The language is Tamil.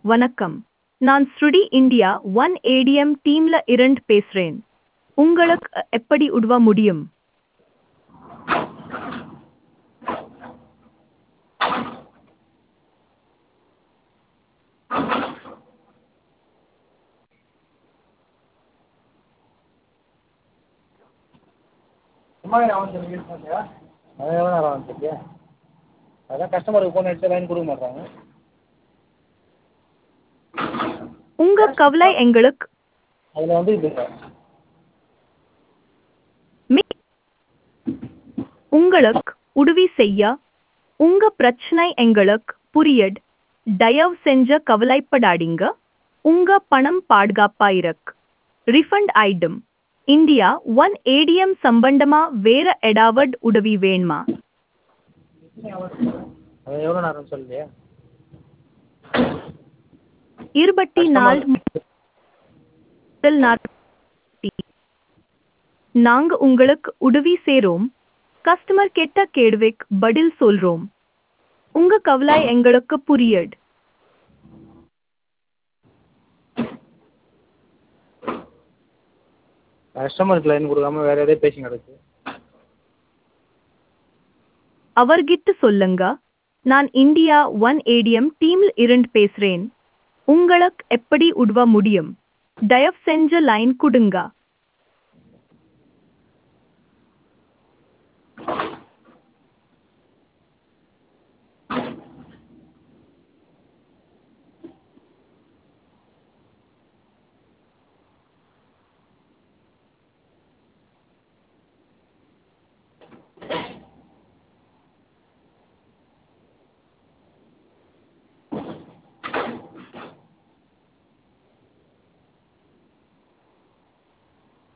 வணக்கம் நான் ஸ்ருடி இந்தியா ஒன் ஏடிஎம் டீம்ல இருந்து பேசுறேன் உங்களுக்கு எப்படி உதவ முடியும் சும்மா அவன் யூஸ் பண்ணியா அது எவ்வளோ நேரம் ஆகுது அதான் கஸ்டமருக்கு ஃபோன் அடிச்சா லைன் கொடுக்க மாட்றாங்க உங்க கவலை எங்களுக்கு அதில் வந்து இது மி- உங்களுக்கு உதவி செய்ய உங்க பிரச்சனை எங்களுக்கு புரியட் தயவு செஞ்ச கவலைப்படாதீங்க உங்க பணம் பாதுகாப்பா இருக்கு refund item India one ATM சம்பந்தமா வேற ஏதாவது உதவி வேணுமா அது எவ்வளோ நேரம் சொல்லியா இருபத்தி நாலு முதல் நாற்பத்தி நாங்க உங்களுக்கு உதவி செய்றோம் கஸ்டமர் கெட்ட கேள்விக்கு பதில் சொல்றோம் உங்க கவலை எங்களுக்கு புரியட் கஸ்டமருக்கு லைன் கொடுக்காம வேறு எதாவது பேசி கிடக்கு அவர்கிட்ட சொல்லுங்க நான் இந்தியா ஒன் ஏடிஎம் டீம்ல இருந்து பேசுறேன் உங்களுக்கு எப்படி உதவ முடியும் தயவு செஞ்ச லைன் கொடுங்க